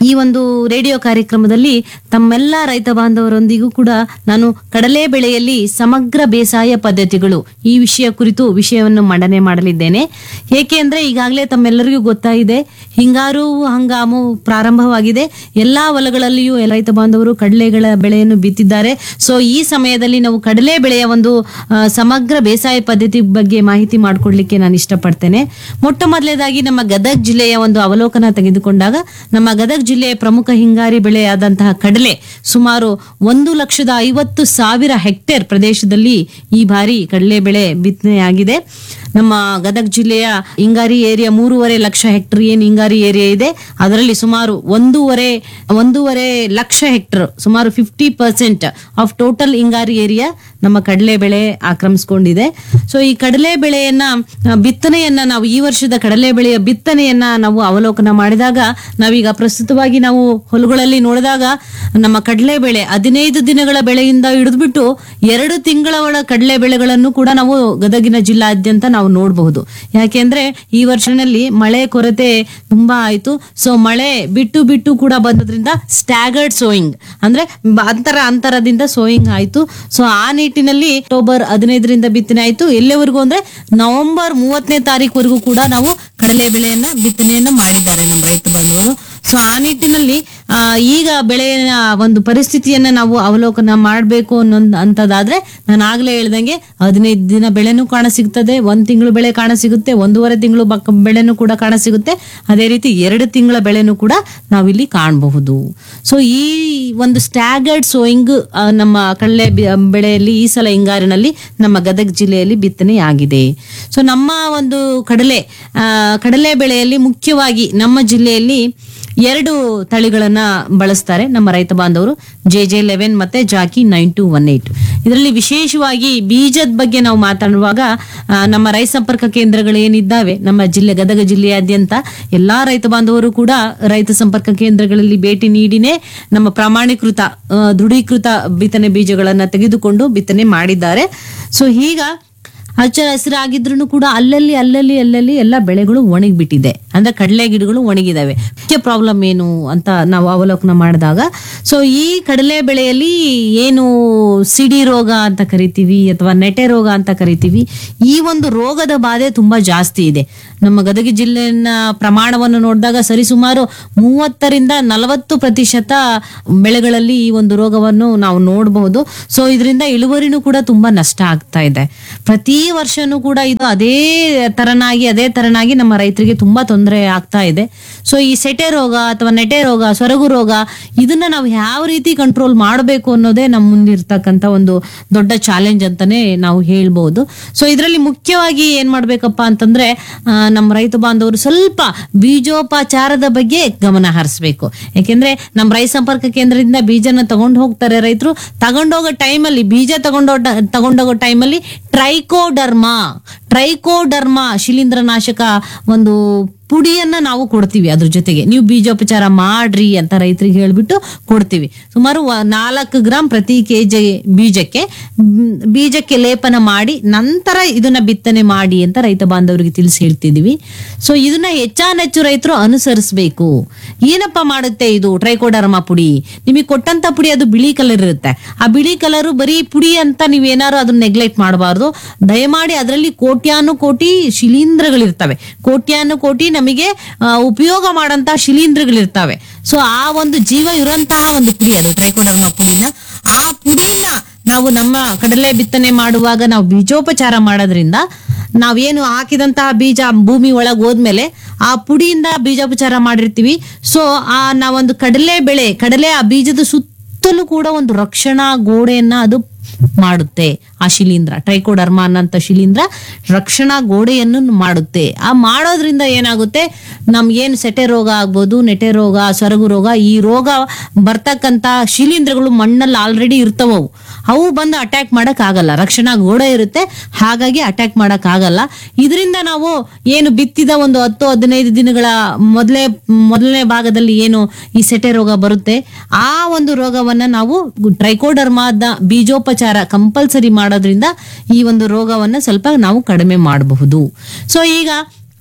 ಈ ಒಂದು ರೇಡಿಯೋ ಕಾರ್ಯಕ್ರಮದಲ್ಲಿ ತಮ್ಮೆಲ್ಲ ರೈತ ಬಾಂಧವರೊಂದಿಗೂ ಕೂಡ ನಾನು ಕಡಲೆ ಬೆಳೆಯಲ್ಲಿ ಸಮಗ್ರ ಬೇಸಾಯ ಪದ್ಧತಿಗಳು ಈ ವಿಷಯ ಕುರಿತು ವಿಷಯವನ್ನು ಮಂಡನೆ ಮಾಡಲಿದ್ದೇನೆ ಏಕೆ ಅಂದ್ರೆ ಈಗಾಗಲೇ ತಮ್ಮೆಲ್ಲರಿಗೂ ಗೊತ್ತಾಗಿದೆ ಹಿಂಗಾರು ಹಂಗಾಮು ಪ್ರಾರಂಭವಾಗಿದೆ ಎಲ್ಲಾ ಹೊಲಗಳಲ್ಲಿಯೂ ರೈತ ಬಾಂಧವರು ಕಡಲೆಗಳ ಬೆಳೆಯನ್ನು ಬಿತ್ತಿದ್ದಾರೆ ಸೊ ಈ ಸಮಯದಲ್ಲಿ ನಾವು ಕಡಲೆ ಬೆಳೆಯ ಒಂದು ಆ, ಸಮಗ್ರ ಬೇಸಾಯ ಪದ್ಧತಿ ಬಗ್ಗೆ ಮಾಹಿತಿ ಮಾಡಿಕೊಡ್ಲಿಕ್ಕೆ ನಾನು ಇಷ್ಟಪಡ್ತೇನೆ ಮೊಟ್ಟ ಮೊದಲನೇದಾಗಿ ನಮ್ಮ ಗದಗ್ ಜಿಲ್ಲೆಯ ಒಂದು ಅವಲೋಕನ ತೆಗೆದುಕೊಂಡಾಗ ನಮ್ಮ ಗದಗ್ ಜಿಲ್ಲೆಯ ಪ್ರಮುಖ ಹಿಂಗಾರಿ ಬೆಳೆಯಾದಂತಹ ಕಡಲೆ ಸುಮಾರು ಒಂದು ಲಕ್ಷದ ಐವತ್ತು ಸಾವಿರ ಹೆಕ್ಟೇರ್ ಪ್ರದೇಶದಲ್ಲಿ ಈ ಬಾರಿ ಕಡಲೆ ಬೆಳೆ ಬಿತ್ತನೆಯಾಗಿದೆ ನಮ್ಮ ಗದಗ್ ಜಿಲ್ಲೆಯ ಹಿಂಗಾರಿ ಏರಿಯಾ ಮೂರುವರೆ ಲಕ್ಷ ಹೆಕ್ಟರ್ ಏನ್ ಹಿಂಗಾರಿ ಏರಿಯಾ ಇದೆ ಅದರಲ್ಲಿ ಸುಮಾರು ಒಂದೂವರೆ ಒಂದೂವರೆ ಲಕ್ಷ ಹೆಕ್ಟರ್ ಸುಮಾರು ಫಿಫ್ಟಿ ಪರ್ಸೆಂಟ್ ಆಫ್ ಟೋಟಲ್ ಹಿಂಗಾರಿ ಏರಿಯಾ ನಮ್ಮ ಕಡಲೆ ಬೆಳೆ ಆಕ್ರಮಿಸ್ಕೊಂಡಿದೆ ಸೊ ಈ ಕಡಲೆ ಬೆಳೆಯನ್ನ ಆ, ಬಿತ್ತನೆಯನ್ನ ನಾವು ಈ ವರ್ಷದ ಕಡಲೆ ಬೆಳೆಯ ಬಿತ್ತನೆಯನ್ನ ನಾವು ಅವಲೋಕನ ಮಾಡಿದಾಗ ನಾವೀಗ ಪ್ರಸ್ತುತವಾಗಿ ನಾವು ಹೊಲಗಳಲ್ಲಿ ನೋಡಿದಾಗ ನಮ್ಮ ಕಡಲೆ ಬೆಳೆ ಹದಿನೈದು ದಿನಗಳ ಬೆಳೆಯಿಂದ ಹಿಡಿದ್ಬಿಟ್ಟು ಎರಡು ತಿಂಗಳ ಒಳ ಕಡಲೆ ಬೆಳೆಗಳನ್ನು ಕೂಡ ನಾವು ಗದಗಿನ ಜಿಲ್ಲಾದ್ಯಂತ ನಾವು ನೋಡಬಹುದು ಯಾಕೆಂದ್ರೆ ಈ ವರ್ಷನಲ್ಲಿ ಮಳೆ ಕೊರತೆ ತುಂಬಾ ಆಯ್ತು ಸೊ ಮಳೆ ಬಿಟ್ಟು ಬಿಟ್ಟು ಕೂಡ ಬಂದದ್ರಿಂದ ಸ್ಟ್ಯಾಗರ್ಡ್ ಸೋಯಿಂಗ್ ಅಂದ್ರೆ ಬ- ಅಂತರ ಅಂತರದಿಂದ ಸೋಯಿಂಗ್ ಆಯ್ತು ಸೊ ಆ ನಿಟ್ಟಿನಲ್ಲಿ ಅಕ್ಟೋಬರ್ ಹದಿನೈದರಿಂದ ಬಿತ್ತನೆ ಆಯ್ತು ಎಲ್ಲಿವರೆಗೂ ಅಂದ್ರೆ ನವೆಂಬರ್ ಮೂವತ್ತನೇ ತಾರೀಕುವರೆಗೂ ಕೂಡ ನಾವು ಕಡಲೆ ಬೆಳೆಯನ್ನ ಬಿತ್ತನೆಯನ್ನ ಮಾಡಿದ್ದಾರೆ ನಮ್ಮ ರೈತ ಬಾಂಧವರು ಸೊ ಆ ನಿಟ್ಟಿನಲ್ಲಿ ಆ, ಈಗ ಬೆಳೆಯ ಒಂದು ಪರಿಸ್ಥಿತಿಯನ್ನ ನಾವು ಅವಲೋಕನ ಮಾಡಬೇಕು ಅನ್ನೋ ಅಂತದಾದ್ರೆ ನಾನು ಆಗ್ಲೇ ಹೇಳ್ದಂಗೆ ಹದಿನೈದು ದಿನ ಬೆಳೆನೂ ಕಾಣ ಸಿಗ್ತದೆ ಒಂದ್ ತಿಂಗಳು ಬೆಳೆ ಕಾಣ ಸಿಗುತ್ತೆ ಒಂದೂವರೆ ತಿಂಗಳು ಬಕ್ ಬೆಳೆನೂ ಕೂಡ ಕಾಣ ಸಿಗುತ್ತೆ ಅದೇ ರೀತಿ ಎರಡು ತಿಂಗಳ ಬೆಳೆನೂ ಕೂಡ ನಾವಿಲ್ಲಿ ಕಾಣಬಹುದು ಸೊ ಈ ಒಂದು ಸ್ಟ್ಯಾಗರ್ಡ್ ಸೋಯಿಂಗ್ ನಮ್ಮ ಕಡಲೆ ಬಿ- ಬೆಳೆಯಲ್ಲಿ ಈ ಸಲ ಹಿಂಗಾರಿನಲ್ಲಿ ನಮ್ಮ ಗದಗ ಜಿಲ್ಲೆಯಲ್ಲಿ ಬಿತ್ತನೆಯಾಗಿದೆ ಸೊ ನಮ್ಮ ಒಂದು ಕಡಲೆ ಆ, ಕಡಲೆ ಬೆಳೆಯಲ್ಲಿ ಮುಖ್ಯವಾಗಿ ನಮ್ಮ ಜಿಲ್ಲೆಯಲ್ಲಿ ಎರಡು ತಳಿಗಳನ್ನ ಬಳಸ್ತಾರೆ ನಮ್ಮ ರೈತ ಬಾಂಧವರು ಜೆ ಜೆ ಲೆವೆನ್ ಮತ್ತೆ JAKI nine two one eight ಇದರಲ್ಲಿ ವಿಶೇಷವಾಗಿ ಬೀಜದ ಬಗ್ಗೆ ನಾವು ಮಾತಾಡುವಾಗ ಆ, ನಮ್ಮ ರೈತ ಸಂಪರ್ಕ ಕೇಂದ್ರಗಳು ಏನಿದ್ದಾವೆ ನಮ್ಮ ಜಿಲ್ಲೆ ಗದಗ ಜಿಲ್ಲೆಯಾದ್ಯಂತ ಎಲ್ಲಾ ರೈತ ಬಾಂಧವರು ಕೂಡ ರೈತ ಸಂಪರ್ಕ ಕೇಂದ್ರಗಳಲ್ಲಿ ಭೇಟಿ ನೀಡಿನೇ ನಮ್ಮ ಪ್ರಮಾಣೀಕೃತ ಆ, ದೃಢೀಕೃತ ಬಿತ್ತನೆ ಬೀಜಗಳನ್ನ ತೆಗೆದುಕೊಂಡು ಬಿತ್ತನೆ ಮಾಡಿದ್ದಾರೆ ಸೊ ಈಗ ಹಚ್ಚ ಹಸಿರಾಗಿದ್ರು ಕೂಡ ಅಲ್ಲಲ್ಲಿ ಅಲ್ಲಲ್ಲಿ ಅಲ್ಲಲ್ಲಿ ಎಲ್ಲ ಬೆಳೆಗಳು ಒಣಗಿಬಿಟ್ಟಿದೆ ಅಂದ್ರೆ ಕಡಲೆ ಗಿಡಗಳು ಒಣಗಿದಾವೆ ಮುಖ್ಯ ಪ್ರಾಬ್ಲಮ್ ಏನು ಅಂತ ನಾವು ಅವಲೋಕನ ಮಾಡಿದಾಗ ಸೊ ಈ ಕಡಲೆ ಬೆಳೆಯಲ್ಲಿ ಏನು ಸಿಡಿ ರೋಗ ಅಂತ ಕರಿತೀವಿ ಅಥವಾ ನೆಟೆ ರೋಗ ಅಂತ ಕರಿತೀವಿ ಈ ಒಂದು ರೋಗದ ಬಾಧೆ ತುಂಬಾ ಜಾಸ್ತಿ ಇದೆ ನಮ್ಮ ಗದಗ ಜಿಲ್ಲೆಯ ಪ್ರಮಾಣವನ್ನು ನೋಡಿದಾಗ ಸರಿಸುಮಾರು ಮೂವತ್ತರಿಂದ ನಲವತ್ತು ಪ್ರತಿಶತ ಬೆಳೆಗಳಲ್ಲಿ ಈ ಒಂದು ರೋಗವನ್ನು ನಾವು ನೋಡಬಹುದು ಸೊ ಇದರಿಂದ ಇಳುವರಿನೂ ಕೂಡ ತುಂಬಾ ನಷ್ಟ ಆಗ್ತಾ ಇದೆ ಪ್ರತಿ ವರ್ಷನೂ ಕೂಡ ಇದು ಅದೇ ತರನಾಗಿ ಅದೇ ತರನಾಗಿ ನಮ್ಮ ರೈತರಿಗೆ ತುಂಬಾ ತೊಂದರೆ ಆಗ್ತಾ ಇದೆ ಸೊ ಈ ಸೆಟೆ ರೋಗ ಅಥವಾ ನೆಟೆ ರೋಗ ಸೊರಗು ರೋಗ ಇದನ್ನ ನಾವು ಯಾವ ರೀತಿ ಕಂಟ್ರೋಲ್ ಮಾಡಬೇಕು ಅನ್ನೋದೇ ನಮ್ಮ ಮುಂದಿರ್ತಕ್ಕಂಥ ಒಂದು ದೊಡ್ಡ ಚಾಲೆಂಜ್ ಅಂತಾನೆ ನಾವು ಹೇಳ್ಬೋದು ಸೊ ಇದರಲ್ಲಿ ಮುಖ್ಯವಾಗಿ ಏನ್ ಮಾಡ್ಬೇಕಪ್ಪ ಅಂತಂದ್ರೆ ಆ, ನಮ್ಮ ರೈತ ಬಾಂಧವರು ಸ್ವಲ್ಪ ಬೀಜೋಪಚಾರದ ಬಗ್ಗೆ ಗಮನ ಹರಿಸ್ಬೇಕು ಯಾಕೆಂದ್ರೆ ನಮ್ಮ ರೈತ ಸಂಪರ್ಕ ಕೇಂದ್ರದಿಂದ ಬೀಜನ ತಗೊಂಡು ಹೋಗ್ತಾರೆ ರೈತರು ತಗೊಂಡೋಗೋ ಟೈಮಲ್ಲಿ ಬೀಜ ತಗೊಂಡೋ ತಗೊಂಡೋಗೋ ಟೈಮಲ್ಲಿ ಟ್ರೈಕೋಡರ್ಮಾ ಟ್ರೈಕೋಡರ್ಮಾ ಶಿಲೀಂಧ್ರನಾಶಕ ಒಂದು ಪುಡಿಯನ್ನ ನಾವು ಕೊಡ್ತೀವಿ ಅದ್ರ ಜೊತೆಗೆ ನೀವು ಬೀಜೋಪಚಾರ ಮಾಡ್ರಿ ಅಂತ ರೈತರಿಗೆ ಹೇಳ್ಬಿಟ್ಟು ಕೊಡ್ತೀವಿ ಸುಮಾರು ವ- ನಾಲ್ಕು ಗ್ರಾಂ ಪ್ರತಿ ಕೆಜಿ ಬೀಜಕ್ಕೆ ಮ್, ಬೀಜಕ್ಕೆ ಲೇಪನ ಮಾಡಿ ನಂತರ ಇದನ್ನ ಬಿತ್ತನೆ ಮಾಡಿ ಅಂತ ರೈತ ಬಾಂಧವರಿಗೆ ತಿಳಿಸಿ ಹೇಳ್ತಿದೀವಿ ಸೊ ಇದನ್ನ ಹೆಚ್ಚಾನೆಚ್ಚು ರೈತರು ಅನುಸರಿಸಬೇಕು ಏನಪ್ಪ ಮಾಡುತ್ತೆ ಇದು ಟ್ರೈಕೋಡರ್ಮಾ ಪುಡಿ ನಿಮಗೆ ಕೊಟ್ಟಂತ ಪುಡಿ ಅದು ಬಿಳಿ ಕಲರ್ ಇರುತ್ತೆ ಆ ಬಿಳಿ ಕಲರ್ ಬರೀ ಪುಡಿ ಅಂತ ನೀವೇನಾದ್ರು ಅದನ್ನ ನೆಗ್ಲೆಕ್ಟ್ ಮಾಡಬಾರ್ದು ದಯಮಾಡಿ ಅದರಲ್ಲಿ ಕೋಟ್ಯಾನು ಕೋಟಿ ಶಿಲೀಂಧ್ರಗಳಿರ್ತವೆ ಕೋಟ್ಯಾನು ಕೋಟಿ ನಮಗೆ ಆ, ಉಪಯೋಗ ಮಾಡಂತ ಶಿಲೀಂಧ್ರಗಳಿರ್ತವೆ ಸೊ ಆ ಒಂದು ಜೀವ ಇರುವಂತಹ ಒಂದು ಪುಡಿ ಅದು ಟ್ರೈಕೋಡರ್ಮಾ ಪುಡಿನ ಆ ಪುಡಿನ ನಾವು ನಮ್ಮ ಕಡಲೆ ಬಿತ್ತನೆ ಮಾಡುವಾಗ ನಾವು ಬೀಜೋಪಚಾರ ಮಾಡೋದ್ರಿಂದ ನಾವೇನು ಹಾಕಿದಂತಹ ಬೀಜ ಭೂಮಿ ಒಳಗೆ ಹೋದ್ಮೇಲೆ ಆ ಪುಡಿಯಿಂದ ಬೀಜೋಪಚಾರ ಮಾಡಿರ್ತೀವಿ ಸೊ ಆ ನಾವೊಂದು ಕಡಲೆ ಬೆಳೆ ಕಡಲೆ ಆ ಬೀಜದ ಸುತ್ತಲೂ ಕೂಡ ಒಂದು ರಕ್ಷಣಾ ಗೋಡೆಯನ್ನ ಅದು ಮಾಡುತ್ತೆ ಆ ಶಿಲೀಂಧ್ರ ಟ್ರೈಕೋಡರ್ಮಾ ಅನ್ನಂತ ಶಿಲೀಂಧ್ರ ರಕ್ಷಣಾ ಗೋಡೆಯನ್ನು ಮಾಡುತ್ತೆ ಆ ಮಾಡೋದ್ರಿಂದ ಏನಾಗುತ್ತೆ ನಮ್ಗೇನು ಸೆಟೆ ರೋಗ ಆಗ್ಬೋದು ನೆಟೆ ರೋಗ ಸೊರಗು ರೋಗ ಈ ರೋಗ ಬರ್ತಕ್ಕಂತ ಶಿಲೀಂಧ್ರಗಳು ಮಣ್ಣಲ್ಲಿ ಆಲ್ರೆಡಿ ಇರ್ತವವು ಅವು ಬಂದು ಅಟ್ಯಾಕ್ ಮಾಡಕ್ ಆಗಲ್ಲ ರಕ್ಷಣಾ ಗೋಡೆ ಇರುತ್ತೆ ಹಾಗಾಗಿ ಅಟ್ಯಾಕ್ ಮಾಡಕ್ ಆಗಲ್ಲ ಇದರಿಂದ ನಾವು ಏನು ಬಿತ್ತಿದ ಒಂದು ಹತ್ತು ಹದಿನೈದು ದಿನಗಳ ಮೊದಲೇ ಮೊದಲನೇ ಭಾಗದಲ್ಲಿ ಏನು ಈ ಸೆಟೆ ರೋಗ ಬರುತ್ತೆ ಆ ಒಂದು ರೋಗವನ್ನ ನಾವು ಟ್ರೈಕೋಡರ್ಮಾದ ಬೀಜೋಪಚಾರ ಕಂಪಲ್ಸರಿ ಮಾಡೋದ್ರಿಂದ ಈ ಒಂದು ರೋಗವನ್ನ ಸ್ವಲ್ಪ ನಾವು ಕಡಿಮೆ ಮಾಡಬಹುದು ಸೊ ಈಗ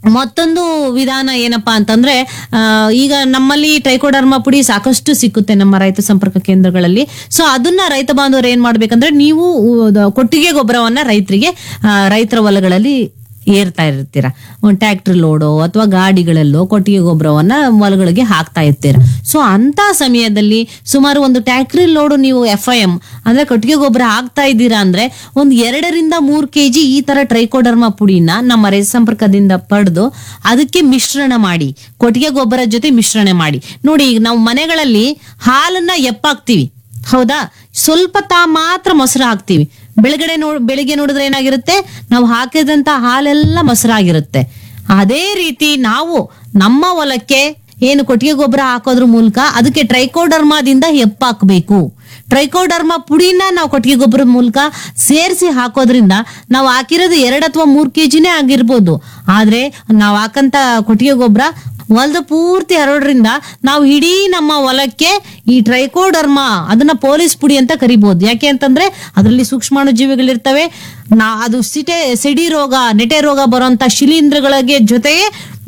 ಮತ್ತೊಂದು ವಿಧಾನ ಏನಪ್ಪಾ ಅಂತಂದ್ರೆ ಆ, ಈಗ ನಮ್ಮಲ್ಲಿ ಟ್ರೈಕೋಡರ್ಮಾ ಪುಡಿ ಸಾಕಷ್ಟು ಸಿಕ್ಕುತ್ತೆ ನಮ್ಮ ರೈತ ಸಂಪರ್ಕ ಕೇಂದ್ರಗಳಲ್ಲಿ ಸೊ ಅದನ್ನ ರೈತ ಬಾಂಧವರು ಏನ್ ಮಾಡ್ಬೇಕಂದ್ರೆ ನೀವು ಉ- ಕೊಟ್ಟಿಗೆ ಗೊಬ್ಬರವನ್ನ ರೈತರಿಗೆ ಆ, ರೈತರ ಹೊಲಗಳಲ್ಲಿ ಏರ್ತಾ ಇರ್ತೀರ ಒಂದು ಟ್ಯಾಕ್ಟ್ರಿ ಲೋಡೋ ಅಥವಾ ಗಾಡಿಗಳಲ್ಲೋ ಕೊಟ್ಟಿಗೆ ಗೊಬ್ಬರವನ್ನ ಹೊಲಗಳಿಗೆ ಹಾಕ್ತಾ ಇರ್ತೀರ ಸೊ ಅಂತ ಸಮಯದಲ್ಲಿ ಸುಮಾರು ಒಂದು ಟ್ಯಾಕ್ಟ್ರಿ ಲೋಡು ನೀವು ಎಫ್ ಐ ಎಂ ಅಂದ್ರೆ ಕೊಟ್ಟಿಗೆ ಗೊಬ್ಬರ ಹಾಕ್ತಾ ಇದ್ದೀರಾ ಅಂದ್ರೆ ಒಂದು ಎರಡರಿಂದ ಮೂರು ಕೆಜಿ ಈ ತರ ಟ್ರೈಕೋಡರ್ಮಾ ಪುಡಿನ ನಮ್ಮ ರೈತ ಸಂಪರ್ಕದಿಂದ ಪಡೆದು ಅದಕ್ಕೆ ಮಿಶ್ರಣ ಮಾಡಿ ಕೊಟ್ಟಿಗೆ ಗೊಬ್ಬರ ಜೊತೆ ಮಿಶ್ರಣ ಮಾಡಿ ನೋಡಿ ಈಗ ನಾವು ಮನೆಗಳಲ್ಲಿ ಹಾಲನ್ನ ಎಪ್ಪಾಕ್ತಿವಿ ಹೌದಾ ಸ್ವಲ್ಪ ತಾ ಮಾತ್ರ ಮೊಸರು ಹಾಕ್ತಿವಿ ಬೆಳಗಡೆ ನೋ ಬೆಳಿಗ್ಗೆ ನೋಡಿದ್ರೆ ಏನಾಗಿರುತ್ತೆ ನಾವು ಹಾಕಿದಂತ ಹಾಲೆಲ್ಲ ಮೊಸರಾಗಿರುತ್ತೆ ಅದೇ ರೀತಿ ನಾವು ನಮ್ಮ ಹೊಲಕ್ಕೆ ಏನು ಕೊಟ್ಟಿಗೆ ಗೊಬ್ಬರ ಹಾಕೋದ್ರ ಮೂಲಕ ಅದಕ್ಕೆ ಟ್ರೈಕೋಡರ್ಮಾದಿಂದ ಹೆಪ್ಪಾಕ್ಬೇಕು ಟ್ರೈಕೋಡರ್ಮಾ ಪುಡಿನ ನಾವು ಕೊಟ್ಟಿಗೆ ಗೊಬ್ಬರದ ಮೂಲಕ ಸೇರಿಸಿ ಹಾಕೋದ್ರಿಂದ ನಾವು ಹಾಕಿರೋದು ಎರಡು ಅಥವಾ ಮೂರು ಕೆ ಜಿನೇ ಆಗಿರ್ಬೋದು ಆದ್ರೆ ನಾವು ಹಾಕಂತ ಕೊಟ್ಟಿಗೆ ಗೊಬ್ಬರ ಹೊಲದ ಪೂರ್ತಿ ಹರಡೋದ್ರಿಂದ ನಾವು ಇಡೀ ನಮ್ಮ ಹೊಲಕ್ಕೆ ಈ ಟ್ರೈಕೋಡರ್ಮಾ ಅದನ್ನ ಪೊಲೀಸ್ ಪುಡಿ ಅಂತ ಕರಿಬಹುದು ಯಾಕೆ ಅಂತಂದ್ರೆ ಅದರಲ್ಲಿ ಸೂಕ್ಷ್ಮಾಣು ಜೀವಿಗಳಿರ್ತವೆ ನಾ ಅದು ಸಿಟೆ ಸಿಡಿ ರೋಗ ನೆಟೆ ರೋಗ ಬರುವಂತ ಶಿಲೀಂಧ್ರಗಳಿಗೆ ಜೊತೆಗೆ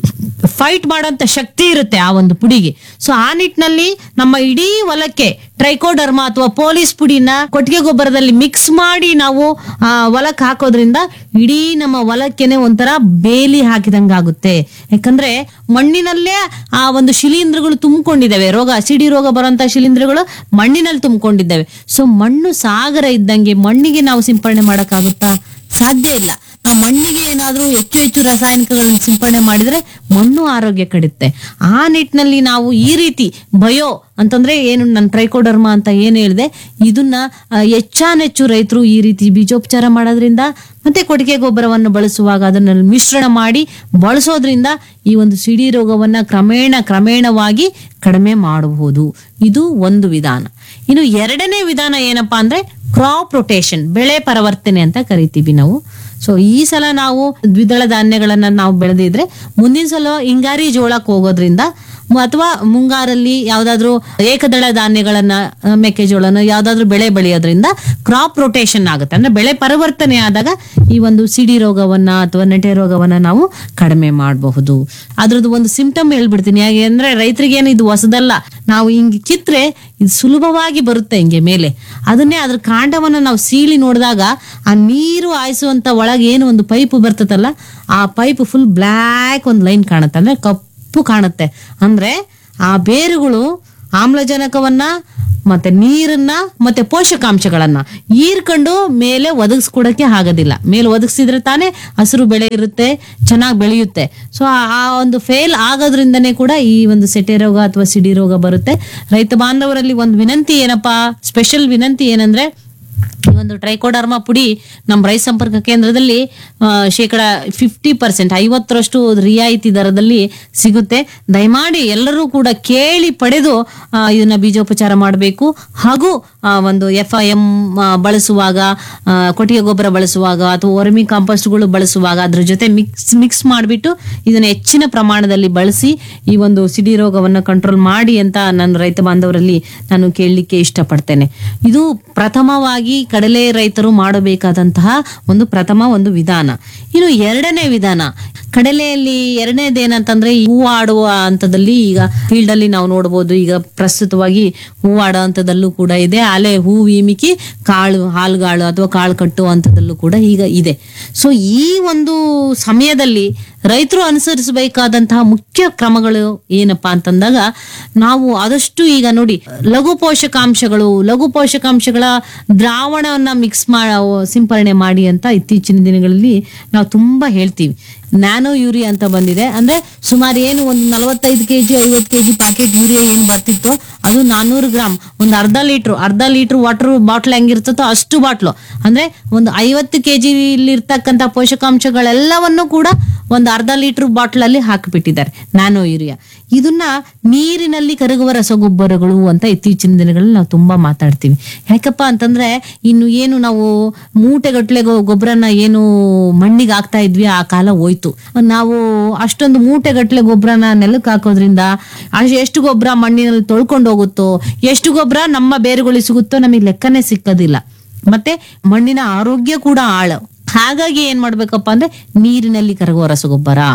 ಫೈಟ್ ಮಾಡೋಂಥ ಶಕ್ತಿ ಇರುತ್ತೆ ಆ ಒಂದು ಪುಡಿಗೆ ಸೊ ಆ ನಿಟ್ಟಿನಲ್ಲಿ ನಮ್ಮ ಇಡೀ ಹೊಲಕ್ಕೆ ಟ್ರೈಕೋಡರ್ಮಾ ಅಥವಾ ಪೊಲೀಸ್ ಪುಡಿನ ಕೊಟ್ಟಿಗೆ ಗೊಬ್ಬರದಲ್ಲಿ ಮಿಕ್ಸ್ ಮಾಡಿ ನಾವು ಆ ಹೊಲಕ್ಕೆ ಹಾಕೋದ್ರಿಂದ ಇಡೀ ನಮ್ಮ ಹೊಲಕ್ಕೆನೆ ಒಂಥರ ಬೇಲಿ ಹಾಕಿದಂಗಾಗುತ್ತೆ ಯಾಕಂದ್ರೆ ಮಣ್ಣಿನಲ್ಲೇ ಆ ಒಂದು ಶಿಲೀಂಧ್ರಗಳು ತುಂಬಿಕೊಂಡಿದ್ದಾವೆ ರೋಗ ಸಿಡಿ ರೋಗ ಬರುವಂತ ಶಿಲೀಂಧ್ರಗಳು ಮಣ್ಣಿನಲ್ಲಿ ತುಂಬಿಕೊಂಡಿದ್ದಾವೆ ಸೊ ಮಣ್ಣು ಸಾಗರ ಇದ್ದಂಗೆ ಮಣ್ಣಿಗೆ ನಾವು ಸಿಂಪರಣೆ ಮಾಡಕ್ಕಾಗುತ್ತಾ ಸಾಧ್ಯ ಇಲ್ಲ ನಾವು ಮಣ್ಣಿಗೆ ಏನಾದ್ರೂ ಹೆಚ್ಚು ಹೆಚ್ಚು ರಾಸಾಯನಿಕಗಳನ್ನು ಸಿಂಪರಣೆ ಮಾಡಿದ್ರೆ ಮಣ್ಣು ಆರೋಗ್ಯ ಕೆಡುತ್ತೆ ಆ ನಿಟ್ಟಿನಲ್ಲಿ ನಾವು ಈ ರೀತಿ ಬಯೋ ಅಂತಂದ್ರೆ ಏನು ನನ್ನ ಟ್ರೈಕೋಡರ್ಮಾ ಅಂತ ಏನು ಹೇಳಿದೆ ಇದನ್ನ ಆ, ಹೆಚ್ಚಾನೆಚ್ಚು ರೈತರು ಈ ರೀತಿ ಬೀಜೋಪಚಾರ ಮಾಡೋದ್ರಿಂದ ಮತ್ತೆ ಕೊಟ್ಟಿಗೆ ಗೊಬ್ಬರವನ್ನು ಬಳಸುವಾಗ ಅದನ್ನ ಮಿಶ್ರಣ ಮಾಡಿ ಬಳಸೋದ್ರಿಂದ ಈ ಒಂದು ಸಿಡಿ ರೋಗವನ್ನ ಕ್ರಮೇಣ ಕ್ರಮೇಣವಾಗಿ ಕಡಿಮೆ ಮಾಡಬಹುದು ಇದು ಒಂದು ವಿಧಾನ ಇನ್ನು ಎರಡನೇ ವಿಧಾನ ಏನಪ್ಪಾ ಅಂದ್ರೆ ಕ್ರಾಪ್ ರೊಟೇಷನ್ ಬೆಳೆ ಪರಿವರ್ತನೆ ಅಂತ ಕರಿತೀವಿ ನಾವು ಸೊ ಈ ಸಲ ನಾವು ದ್ವಿದಳ ಧಾನ್ಯಗಳನ್ನ ನಾವು ಬೆಳೆದಿದ್ರೆ ಮುಂದಿನ ಸಲ ಹಿಂಗಾರಿ ಜೋಳಕ್ಕೆ ಹೋಗೋದ್ರಿಂದ ಮ- ಅಥವಾ ಮುಂಗಾರಲ್ಲಿ ಯಾವ್ದಾದ್ರು ಏಕದಳ ಧಾನ್ಯಗಳನ್ನ ಆ, ಮೆಕ್ಕೆಜೋಳನ ಯಾವ್ದಾದ್ರು ಬೆಳೆ ಬೆಳೆಯೋದ್ರಿಂದ ಕ್ರಾಪ್ ರೊಟೇಷನ್ ಆಗುತ್ತೆ ಅಂದ್ರೆ ಬೆಳೆ ಪರಿವರ್ತನೆ ಆದಾಗ ಈ ಒಂದು ಸಿಡಿ ರೋಗವನ್ನ ಅಥವಾ ನೆಟೆ ರೋಗವನ್ನ ನಾವು ಕಡಿಮೆ ಮಾಡಬಹುದು ಅದ್ರದ್ದು ಒಂದು ಸಿಂಪ್ಟಮ್ ಹೇಳ್ಬಿಡ್ತೀನಿ ಯಾಕೆ ಅಂದ್ರೆ ರೈತರಿಗೆ ಏನು ಇದು ಹೊಸದಲ್ಲ ನಾವು ಹಿಂಗೆ ಕಿತ್ರೆ ಇದು ಸುಲಭವಾಗಿ ಬರುತ್ತೆ ಹಿಂಗೆ ಮೇಲೆ ಅದನ್ನೇ ಅದ್ರ ಕಾಂಡವನ್ನ ನಾವು ಸೀಳಿ ನೋಡಿದಾಗ ಆ ನೀರು ಹಾಯಿಸುವಂತ ಒಳಗೆ ಏನು ಒಂದು ಪೈಪ್ ಬರ್ತದಲ್ಲ ಆ ಪೈಪ್ ಫುಲ್ ಬ್ಲ್ಯಾಕ್ ಒಂದು ಲೈನ್ ಕಾಣುತ್ತೆ ಅಂದ್ರೆ ಕಪ್ಪು ಕಾಣುತ್ತೆ ಅಂದ್ರೆ ಆ ಬೇರುಗಳು ಆಮ್ಲಜನಕವನ್ನ ಮತ್ತೆ ನೀರನ್ನ ಮತ್ತೆ ಪೋಷಕಾಂಶಗಳನ್ನ ಹೀರ್ಕೊಂಡು ಮೇಲೆ ಒದಗಿಸ್ಕೊಡಕ್ಕೆ ಆಗೋದಿಲ್ಲ ಮೇಲೆ ಒದಗಿಸಿದ್ರೆ ತಾನೇ ಹಸಿರು ಬೆಳೆ ಇರುತ್ತೆ ಚೆನ್ನಾಗಿ ಬೆಳೆಯುತ್ತೆ ಸೊ ಆ ಒಂದು ಫೇಲ್ ಆಗೋದ್ರಿಂದನೇ ಕೂಡ ಈ ಒಂದು ಸೆಟೆ ರೋಗ ಅಥವಾ ಸಿಡಿ ರೋಗ ಬರುತ್ತೆ ರೈತ ಬಾಂಧವರಲ್ಲಿ ಒಂದು ವಿನಂತಿ ಏನಪ್ಪಾ ಸ್ಪೆಷಲ್ ವಿನಂತಿ ಏನಂದ್ರೆ ಈ ಒಂದು ಟ್ರೈಕೋಡರ್ಮಾ ಪುಡಿ ನಮ್ಮ ರೈತ ಸಂಪರ್ಕ ಕೇಂದ್ರದಲ್ಲಿ ಆ, ಶೇಕಡ ಫಿಫ್ಟಿ ಪರ್ಸೆಂಟ್ ಐವತ್ತರಷ್ಟು ರಿಯಾಯಿತಿ ದರದಲ್ಲಿ ಸಿಗುತ್ತೆ ದಯಮಾಡಿ ಎಲ್ಲರೂ ಕೂಡ ಕೇಳಿ ಪಡೆದು ಆ, ಇದನ್ನ ಬೀಜೋಪಚಾರ ಮಾಡಬೇಕು ಹಾಗೂ ಆ, ಒಂದು ಎಫ್ ಐ ಎಂ ಬಳಸುವಾಗ ಆ, ಕೊಟ್ಟಿಗೆ ಗೊಬ್ಬರ ಬಳಸುವಾಗ ಅಥವಾ ವರ್ಮಿ ಕಾಂಪೋಸ್ಟ್ಗಳು ಬಳಸುವಾಗ ಅದ್ರ ಜೊತೆ ಮಿಕ್ಸ್ ಮಿಕ್ಸ್ ಮಾಡಿಬಿಟ್ಟು ಇದನ್ನ ಹೆಚ್ಚಿನ ಪ್ರಮಾಣದಲ್ಲಿ ಬಳಸಿ ಈ ಒಂದು ಸಿಡಿ ರೋಗವನ್ನು ಕಂಟ್ರೋಲ್ ಮಾಡಿ ಅಂತ ನನ್ನ ರೈತ ಬಾಂಧವರಲ್ಲಿ ನಾನು ಕೇಳಲಿಕ್ಕೆ ಇಷ್ಟಪಡ್ತೇನೆ ಇದು ಪ್ರಥಮವಾಗಿ ಕಡಲೆ ರೈತರು ಮಾಡಬೇಕಾದಂತಹ ಒಂದು ಪ್ರಥಮ ಒಂದು ವಿಧಾನ ಇನ್ನು ಎರಡನೇ ವಿಧಾನ ಕಡಲೆಯಲ್ಲಿ ಎರಡನೇದೇನಂತಂದ್ರೆ ಈ ಹೂವಾಡುವ ಹಂತದಲ್ಲಿ ಈಗ ಫೀಲ್ಡ್ ಅಲ್ಲಿ ನಾವು ನೋಡಬಹುದು ಈಗ ಪ್ರಸ್ತುತವಾಗಿ ಹೂವಾಡೋ ಹಂತದಲ್ಲೂ ಕೂಡ ಇದೆ ಆಲೆ ಹೂ ಇಮಿಕಿ ಕಾಳು ಹಾಲುಗಾಳು ಅಥವಾ ಕಾಳು ಕಟ್ಟುವ ಹಂತದಲ್ಲೂ ಕೂಡ ಈಗ ಇದೆ ಸೊ ಈ ಒಂದು ಸಮಯದಲ್ಲಿ ರೈತರು ಅನುಸರಿಸಬೇಕಾದಂತಹ ಮುಖ್ಯ ಕ್ರಮಗಳು ಏನಪ್ಪಾ ಅಂತಂದಾಗ ನಾವು ಆದಷ್ಟು ಈಗ ನೋಡಿ ಲಘು ಪೋಷಕಾಂಶಗಳು ಲಘು ಪೋಷಕಾಂಶಗಳ ದ್ರಾವಣವನ್ನ ಮಿಕ್ಸ್ ಮಾಡ ಸಿಂಪರಣೆ ಮಾಡಿ ಅಂತ ಇತ್ತೀಚಿನ ದಿನಗಳಲ್ಲಿ ನಾವು ತುಂಬಾ ಹೇಳ್ತೀವಿ ನ್ಯಾನೋ ಯೂರಿಯಾ ಅಂತ ಬಂದಿದೆ ಅಂದ್ರೆ ಸುಮಾರು ಏನು ಒಂದು ನಲವತ್ತೈದು ಕೆಜಿ ಐವತ್ತು ಕೆಜಿ ಪ್ಯಾಕೆಟ್ ಯೂರಿಯಾ ಏನು ಬರ್ತಿತ್ತು ಅದು ನಾನ್ನೂರು ಗ್ರಾಮ್ ಒಂದು ಅರ್ಧ ಲೀಟ್ರು ಅರ್ಧ ಲೀಟ್ರ್ ವಾಟರ್ ಬಾಟ್ಲ್ ಹೆಂಗಿರ್ತದೋ ಅಷ್ಟು ಬಾಟ್ಲು ಅಂದ್ರೆ ಒಂದು ಐವತ್ತು ಕೆಜಿ ಇರ್ತಕ್ಕಂಥ ಪೋಷಕಾಂಶಗಳೆಲ್ಲವನ್ನು ಕೂಡ ಒಂದು ಅರ್ಧ ಲೀಟರ್ ಬಾಟ್ಲ್ ಅಲ್ಲಿ ಹಾಕಿಬಿಟ್ಟಿದ್ದಾರೆ ನ್ಯಾನೋ ಯೂರಿಯಾ ಇದನ್ನ ನೀರಿನಲ್ಲಿ ಕರಗುವ ರಸಗೊಬ್ಬರಗಳು ಅಂತ ಇತ್ತೀಚಿನ ದಿನಗಳಲ್ಲಿ ನಾವು ತುಂಬಾ ಮಾತಾಡ್ತೀವಿ ಯಾಕಪ್ಪ ಅಂತಂದ್ರೆ ಇನ್ನು ಏನು ನಾವು ಮೂಟೆಗಟ್ಲೆ ಗೊ- ಗೊಬ್ಬರನ ಏನು ಮಣ್ಣಿಗೆ ಹಾಕ್ತಾ ಇದ್ವಿ ಆ ಕಾಲ ಹೋಯ್ತು ನಾವು ಅಷ್ಟೊಂದು ಮೂಟೆಗಟ್ಲೆ ಗೊಬ್ಬರನ ನೆಲಕ್ಕೆ ಹಾಕೋದ್ರಿಂದ ಅಷ್ಟ್ ಎಷ್ಟು ಗೊಬ್ಬರ ಮಣ್ಣಿನಲ್ಲಿ ತೊಳ್ಕೊಂಡು ಹೋಗುತ್ತೋ ಎಷ್ಟು ಗೊಬ್ಬರ ನಮ್ಮ ಬೇರುಗಳಿಗೆ ಸಿಗುತ್ತೋ ನಮಗೆ ಲೆಕ್ಕನೇ ಸಿಕ್ಕದಿಲ್ಲ ಮತ್ತೆ ಮಣ್ಣಿನ ಆರೋಗ್ಯ ಕೂಡ ಆಳ ಹಾಗಾಗಿ ಏನ್ ಮಾಡ್ಬೇಕಪ್ಪ ಅಂದ್ರೆ ನೀರಿನಲ್ಲಿ ಕರಗುವ ರಸಗೊಬ್ಬರ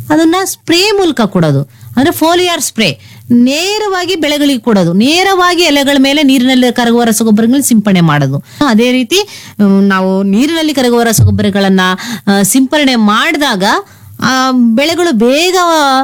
ಅದನ್ನ ಸ್ಪ್ರೇ ಮೂಲಕ ಕೊಡೋದು ಅಂದ್ರೆ ಫೋಲಿಯಾರ್ ಸ್ಪ್ರೇ ನೇರವಾಗಿ ಬೆಳೆಗಳಿಗೆ ಕೊಡೋದು ನೇರವಾಗಿ ಎಲೆಗಳ ಮೇಲೆ ನೀರಿನಲ್ಲಿ ಕರಗುವ ರಸಗೊಬ್ಬರಗಳನ್ನ ಸಿಂಪಡಣೆ ಮಾಡೋದು ಅದೇ ರೀತಿ ಹ್ಮ್, ನಾವು ನೀರಿನಲ್ಲಿ ಕರಗುವ ರಸಗೊಬ್ಬರಗಳನ್ನ ಆ, ಸಿಂಪರಣೆ ಮಾಡಿದಾಗ ಆ ಬೆಳೆಗಳು ಬೇಗ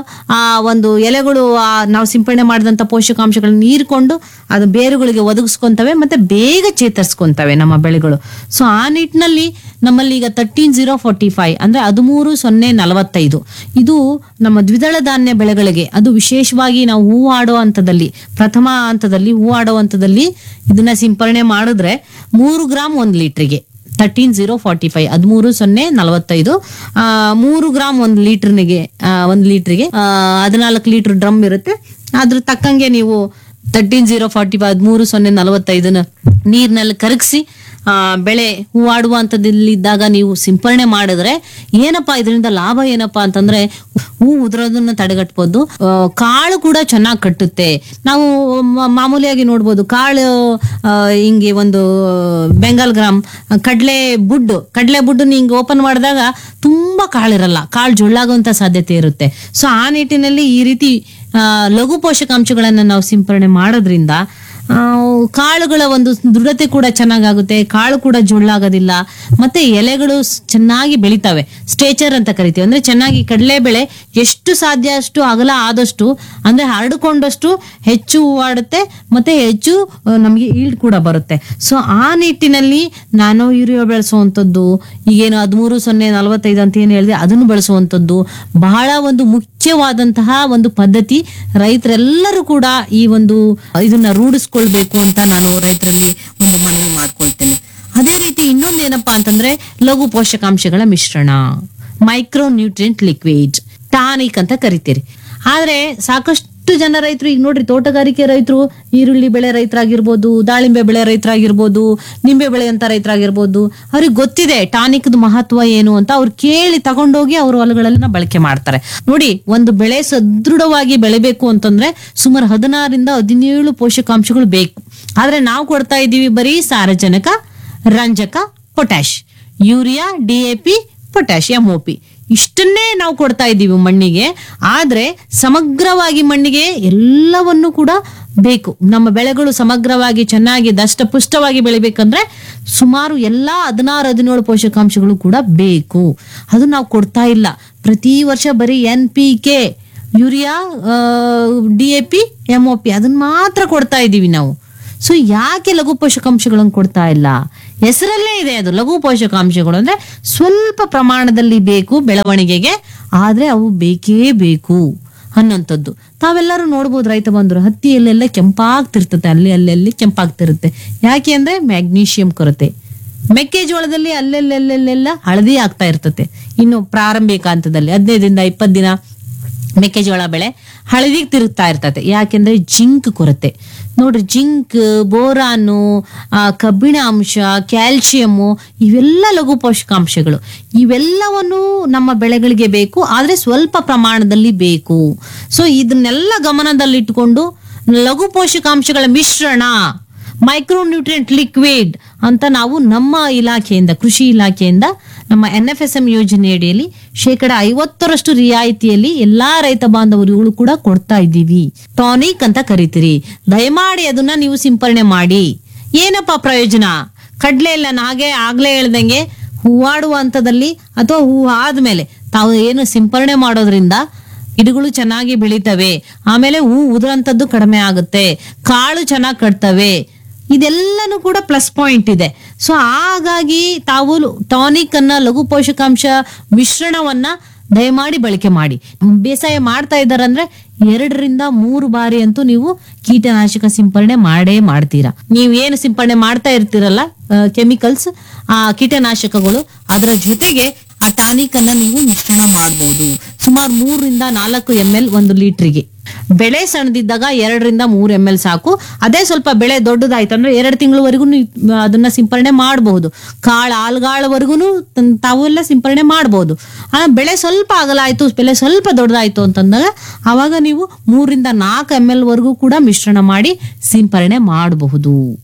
ಆ ಒಂದು ಎಲೆಗಳು ಆ ನಾವು ಸಿಂಪಡಣೆ ಮಾಡಿದಂಥ ಪೋಷಕಾಂಶಗಳನ್ನ ನೀರ್ಕೊಂಡು ಅದು ಬೇರುಗಳಿಗೆ ಒದಗಿಸ್ಕೊಂತವೆ ಮತ್ತೆ ಬೇಗ ಚೇತರಿಸ್ಕೊಂತವೆ ನಮ್ಮ ಬೆಳೆಗಳು ಸೊ ಆ ನಿಟ್ಟಿನಲ್ಲಿ ನಮ್ಮಲ್ಲಿ ಈಗ ತರ್ಟೀನ್ ಜೀರೋ ಫೋರ್ಟಿ ಫೈವ್ ಅಂದ್ರೆ ಹದಿಮೂರು ಸೊನ್ನೆ ನಲವತ್ತೈದು ಇದು ನಮ್ಮ ದ್ವಿದಳ ಧಾನ್ಯ ಬೆಳೆಗಳಿಗೆ ಅದು ವಿಶೇಷವಾಗಿ ನಾವು ಹೂವಾಡೋ ಹಂತದಲ್ಲಿ ಪ್ರಥಮ ಹಂತದಲ್ಲಿ ಹೂವಾಡೋ ಹಂತದಲ್ಲಿ ಇದನ್ನ ಸಿಂಪರಣೆ ಮಾಡಿದ್ರೆ ಮೂರು ಗ್ರಾಮ್ ಒಂದು ಲೀಟ್ರಿಗೆ ತರ್ಟೀನ್ ಜೀರೋ ಫಾರ್ಟಿ ಫೈವ್ ಹದಿಮೂರು ಸೊನ್ನೆ ನಲವತ್ತೈದು ಆ, ಮೂರು ಗ್ರಾಮ್ ಒಂದು ಲೀಟರ್ನಿಗೆ ಒಂದು ಲೀಟ್ರಿಗೆ ಹದಿನಾಲ್ಕು ಲೀಟರ್ ಡ್ರಮ್ ಇರುತ್ತೆ ಅದ್ರ ತಕ್ಕಂಗೆ ನೀವು ತರ್ಟೀನ್ ಜೀರೋ ಫಾರ್ಟಿ ಫೈವ್ ಹದಿಮೂರು ಸೊನ್ನೆ ನಲವತ್ತೈದನ ನೀರಿನಲ್ಲಿ ಕರಗಿಸಿ ಆ, ಬೆಳೆ ಹೂವಾಡುವ ಹಂತದಲ್ಲಿದ್ದಾಗ ನೀವು ಸಿಂಪರಣೆ ಮಾಡಿದ್ರೆ ಏನಪ್ಪಾ ಇದರಿಂದ ಲಾಭ ಏನಪ್ಪಾ ಅಂತಂದ್ರೆ ಹೂ ಉದುರೋದನ್ನ ತಡೆಗಟ್ಬೋದು ಆ, ಕಾಳು ಕೂಡ ಚೆನ್ನಾಗಿ ಕಟ್ಟುತ್ತೆ ನಾವು ಮ- ಮಾಮೂಲಿಯಾಗಿ ನೋಡ್ಬೋದು ಕಾಳು ಆ, ಹಿಂಗೆ ಒಂದು ಬೆಂಗಾಲ್ ಗ್ರಾಮ್ ಕಡಲೆ ಬುಡ್ಡು ಕಡಲೆ ಬುಡ್ಡನ್ನ ಹಿಂಗೆ ಓಪನ್ ಮಾಡಿದಾಗ ತುಂಬಾ ಕಾಳಿರಲ್ಲ ಕಾಳು ಜೊಳ್ಳಾಗುವಂತ ಸಾಧ್ಯತೆ ಇರುತ್ತೆ ಸೊ ಆ ನಿಟ್ಟಿನಲ್ಲಿ ಈ ರೀತಿ ಆ, ಲಘು ಪೋಷಕಾಂಶಗಳನ್ನ ನಾವು ಸಿಂಪರಣೆ ಮಾಡೋದ್ರಿಂದ ಆ, ಕಾಳುಗಳ ಒಂದು ದೃಢತೆ ಕೂಡ ಚೆನ್ನಾಗಾಗುತ್ತೆ ಕಾಳು ಕೂಡ ಜೊಳ್ಳಾಗೋದಿಲ್ಲ ಮತ್ತೆ ಎಲೆಗಳು ಸ್- ಚೆನ್ನಾಗಿ ಬೆಳಿತವೆ ಸ್ಟೇಚರ್ ಅಂತ ಕರಿತೀವಿ ಅಂದ್ರೆ ಚೆನ್ನಾಗಿ ಕಡಲೆಬೇಳೆ ಎಷ್ಟು ಸಾಧ್ಯ ಅಷ್ಟು ಅಗಲ ಆದಷ್ಟು ಅಂದ್ರೆ ಹರಡಿಕೊಂಡಷ್ಟು ಹೆಚ್ಚು ಹೂವಾಡುತ್ತೆ ಮತ್ತೆ ಹೆಚ್ಚು ಆ, ನಮಗೆ ಈಲ್ಡ್ ಕೂಡ ಬರುತ್ತೆ ಸೊ ಆ ನಿಟ್ಟಿನಲ್ಲಿ ನಾನು ಯೂರಿಯಾ ಬೆಳೆಸುವಂಥದ್ದು ಈಗೇನು ಹದಿಮೂರು ಸೊನ್ನೆ ನಲವತ್ತೈದು ಅಂತ ಏನು ಹೇಳಿದೆ ಅದನ್ನು ಬಳಸುವಂಥದ್ದು ಬಹಳ ಒಂದು ಮುಖ್ಯವಾದಂತಹ ಒಂದು ಪದ್ಧತಿ ರೈತರೆಲ್ಲರೂ ಕೂಡ ಈ ಒಂದು ಇದನ್ನ ರೂಢಿಸ್ಕೊಳ್ಬೇಕು ಅಂತ ನಾನು ರೈತರಲ್ಲಿ ಒಂದು ಮನವಿ ಮಾಡ್ಕೊಳ್ತೇನೆ ಅದೇ ರೀತಿ ಇನ್ನೊಂದು ಏನಪ್ಪಾ ಅಂತಂದ್ರೆ ಲಘು ಪೋಷಕಾಂಶಗಳ ಮಿಶ್ರಣ ಮೈಕ್ರೋ ನ್ಯೂಟ್ರಿಯೆಂಟ್ ಲಿಕ್ವಿಡ್ ಟಾನಿಕ್ ಅಂತ ಕರಿತೀರಿ ಆದ್ರೆ ಸಾಕಷ್ಟು ಜನ ರೈತರು ಈಗ ನೋಡ್ರಿ ತೋಟಗಾರಿಕೆ ರೈತರು ಈರುಳ್ಳಿ ಬೆಳೆ ರೈತರಾಗಿರ್ಬೋದು ದಾಳಿಂಬೆ ಬೆಳೆ ರೈತರಾಗಿರ್ಬೋದು ನಿಂಬೆ ಬೆಳೆಯಂತ ರೈತರಾಗಿರ್ಬೋದು ಅವ್ರಿಗೆ ಗೊತ್ತಿದೆ ಟಾನಿಕ್ದ ಮಹತ್ವ ಏನು ಅಂತ ಅವ್ರು ಕೇಳಿ ತಗೊಂಡೋಗಿ ಅವ್ರ ಹೊಲಗಳನ್ನ ಬಳಕೆ ಮಾಡ್ತಾರೆ ನೋಡಿ ಒಂದು ಬೆಳೆ ಸದೃಢವಾಗಿ ಬೆಳಿಬೇಕು ಅಂತಂದ್ರೆ ಸುಮಾರು ಹದಿನಾರರಿಂದ ಹದಿನೇಳು ಪೋಷಕಾಂಶಗಳು ಬೇಕು ಆದ್ರೆ ನಾವು ಕೊಡ್ತಾ ಇದ್ದೀವಿ ಬರೀ ಸಾರಜನಕ ರಂಜಕ potash urea D A P potash M O P ಇಷ್ಟನ್ನೇ ನಾವು ಕೊಡ್ತಾ ಇದ್ದೀವಿ ಮಣ್ಣಿಗೆ ಆದ್ರೆ ಸಮಗ್ರವಾಗಿ ಮಣ್ಣಿಗೆ ಎಲ್ಲವನ್ನು ಕೂಡ ಬೇಕು ನಮ್ಮ ಬೆಳೆಗಳು ಸಮಗ್ರವಾಗಿ ಚೆನ್ನಾಗಿ ದಷ್ಟಪುಷ್ಟವಾಗಿ ಬೆಳಿಬೇಕಂದ್ರೆ ಸುಮಾರು ಎಲ್ಲಾ ಹದಿನಾರು ಹದಿನೇಳು ಪೋಷಕಾಂಶಗಳು ಕೂಡ ಬೇಕು ಅದು ನಾವು ಕೊಡ್ತಾ ಇಲ್ಲ ಪ್ರತಿ ವರ್ಷ ಬರೀ N P K urea D A P M O P ಅದನ್ನ ಮಾತ್ರ ಕೊಡ್ತಾ ಇದ್ದೀವಿ ನಾವು ಸೊ ಯಾಕೆ ಲಘು ಪೋಷಕಾಂಶಗಳನ್ನು ಕೊಡ್ತಾ ಇಲ್ಲ ಹೆಸರಲ್ಲೇ ಇದೆ ಅದು ಲಘು ಪೋಷಕಾಂಶಗಳು ಅಂದ್ರೆ ಸ್ವಲ್ಪ ಪ್ರಮಾಣದಲ್ಲಿ ಬೇಕು ಬೆಳವಣಿಗೆಗೆ ಆದ್ರೆ ಅವು ಬೇಕೇ ಬೇಕು ಅನ್ನೋಂಥದ್ದು ತಾವೆಲ್ಲರೂ ನೋಡ್ಬೋದು ರೈತ ಬಂದ್ರು ಹತ್ತಿಯಲ್ಲೆಲ್ಲ ಕೆಂಪಾಗ್ತಿರ್ತತೆ ಅಲ್ಲಿ ಅಲ್ಲೆಲ್ಲಿ ಕೆಂಪಾಗ್ತಿರುತ್ತೆ ಯಾಕೆ ಅಂದ್ರೆ ಮ್ಯಾಗ್ನೀಷಿಯಂ ಕೊರತೆ ಮೆಕ್ಕೆಜೋಳದಲ್ಲಿ ಅಲ್ಲೆಲ್ಲೆಲ್ಲೆಲ್ಲ ಹಳದಿ ಆಗ್ತಾ ಇರ್ತತೆ ಇನ್ನು ಪ್ರಾರಂಭಿಕ ಹಂತದಲ್ಲಿ ಹದಿನೈದರಿಂದ ಇಪ್ಪತ್ತು ದಿನ ಮೆಕ್ಕೆಜೋಳ ಬೆಳೆ ಹಳದಿಗೆ ತಿರುಗ್ತಾ ಇರ್ತತೆ ಯಾಕೆಂದ್ರೆ ಜಿಂಕ್ ಕೊರತೆ ನೋಡ್ರಿ ಜಿಂಕ್ ಬೋರಾನು ಆ, ಕಬ್ಬಿಣ ಅಂಶ ಕ್ಯಾಲ್ಸಿಯಮ್ಮು ಇವೆಲ್ಲ ಲಘು ಪೋಷಕಾಂಶಗಳು ಇವೆಲ್ಲವನ್ನು ನಮ್ಮ ಬೆಳೆಗಳಿಗೆ ಬೇಕು ಆದ್ರೆ ಸ್ವಲ್ಪ ಪ್ರಮಾಣದಲ್ಲಿ ಬೇಕು ಸೊ ಇದನ್ನೆಲ್ಲ ಗಮನದಲ್ಲಿಟ್ಟುಕೊಂಡು ಲಘು ಪೋಷಕಾಂಶಗಳ ಮಿಶ್ರಣ ಮೈಕ್ರೋ ನ್ಯೂಟ್ರಿಯೆಂಟ್ ಲಿಕ್ವಿಡ್ ಅಂತ ನಾವು ನಮ್ಮ ಇಲಾಖೆಯಿಂದ ಕೃಷಿ ಇಲಾಖೆಯಿಂದ ನಮ್ಮ ಎನ್ ಎಫ್ ಎಸ್ ಎಂ ಯೋಜನೆ ಅಡಿಯಲ್ಲಿ ಶೇಕಡ ಐವತ್ತರಷ್ಟು ರಿಯಾಯಿತಿಯಲ್ಲಿ ಎಲ್ಲಾ ರೈತ ಬಾಂಧವರುಗಳು ಕೂಡ ಕೊಡ್ತಾ ಇದ್ದೀವಿ ಟಾನಿಕ್ ಅಂತ ಕರಿತೀರಿ ದಯಮಾಡಿ ಅದನ್ನ ನೀವು ಸಿಂಪರಣೆ ಮಾಡಿ ಏನಪ್ಪಾ ಪ್ರಯೋಜನ ಕಡ್ಲೆ ಇಲ್ಲ ಹಾಗೆ ಆಗ್ಲೇ ಹೇಳ್ದಂಗೆ ಹೂವಾಡುವ ಹಂತದಲ್ಲಿ ಅಥವಾ ಹೂ ಆದ್ಮೇಲೆ ತಾವು ಏನು ಸಿಂಪರಣೆ ಮಾಡೋದ್ರಿಂದ ಗಿಡಗಳು ಚೆನ್ನಾಗಿ ಬೆಳಿತವೆ ಆಮೇಲೆ ಹೂ ಉದುರಂತದ್ದು ಕಡಿಮೆ ಆಗುತ್ತೆ ಕಾಳು ಚೆನ್ನಾಗಿ ಕಟ್ತವೆ ಇದೆಲ್ಲನೂ ಕೂಡ ಪ್ಲಸ್ ಪಾಯಿಂಟ್ ಇದೆ ಸೊ ಹಾಗಾಗಿ ತಾವು ಟಾನಿಕ್ ಅನ್ನ ಲಘು ಪೋಷಕಾಂಶ ಮಿಶ್ರಣವನ್ನ ದಯಮಾಡಿ ಬಳಕೆ ಮಾಡಿ ಬೇಸಾಯ ಮಾಡ್ತಾ ಇದ್ದಾರಂದ್ರೆ ಎರಡರಿಂದ ಮೂರು ಬಾರಿ ಅಂತೂ ನೀವು ಕೀಟನಾಶಕ ಸಿಂಪರಣೆ ಮಾಡೇ ಮಾಡ್ತೀರಾ ನೀವು ಏನು ಸಿಂಪರಣೆ ಮಾಡ್ತಾ ಇರ್ತೀರಲ್ಲ ಕೆಮಿಕಲ್ಸ್ ಆ ಕೀಟನಾಶಕಗಳು ಅದರ ಜೊತೆಗೆ ಆ ಟಾನಿಕ್ ಅನ್ನ ನೀವು ಮಿಶ್ರಣ ಮಾಡಬಹುದು ಸುಮಾರು ಮೂರರಿಂದ ನಾಲ್ಕು ಎಂ ಎಲ್ ಒಂದು ಲೀಟ್ರಿಗೆ ಬೆಳೆ ಸಣ್ಣದಿದ್ದಾಗ ಎರಡರಿಂದ ಮೂರು ಎಂ ಎಲ್ ಸಾಕು ಅದೇ ಸ್ವಲ್ಪ ಬೆಳೆ ದೊಡ್ಡದಾಯ್ತು ಅಂದ್ರೆ ಎರಡು ತಿಂಗಳವರೆಗೂ ಅದನ್ನ ಸಿಂಪರಣೆ ಮಾಡಬಹುದು ಕಾಳು ಆಲ್ಗಾಳವರೆಗೂ ತಾವೆಲ್ಲ ಸಿಂಪರಣೆ ಮಾಡಬಹುದು ಆ ಬೆಳೆ ಸ್ವಲ್ಪ ಅಗಲ ಆಯ್ತು ಬೆಳೆ ಸ್ವಲ್ಪ ದೊಡ್ಡದಾಯ್ತು ಅಂತಂದಾಗ ಅವಾಗ ನೀವು ಮೂರಿಂದ ನಾಲ್ಕು ಎಂ ಎಲ್ ವರೆಗೂ ಕೂಡ ಮಿಶ್ರಣ ಮಾಡಿ ಸಿಂಪರಣೆ ಮಾಡಬಹುದು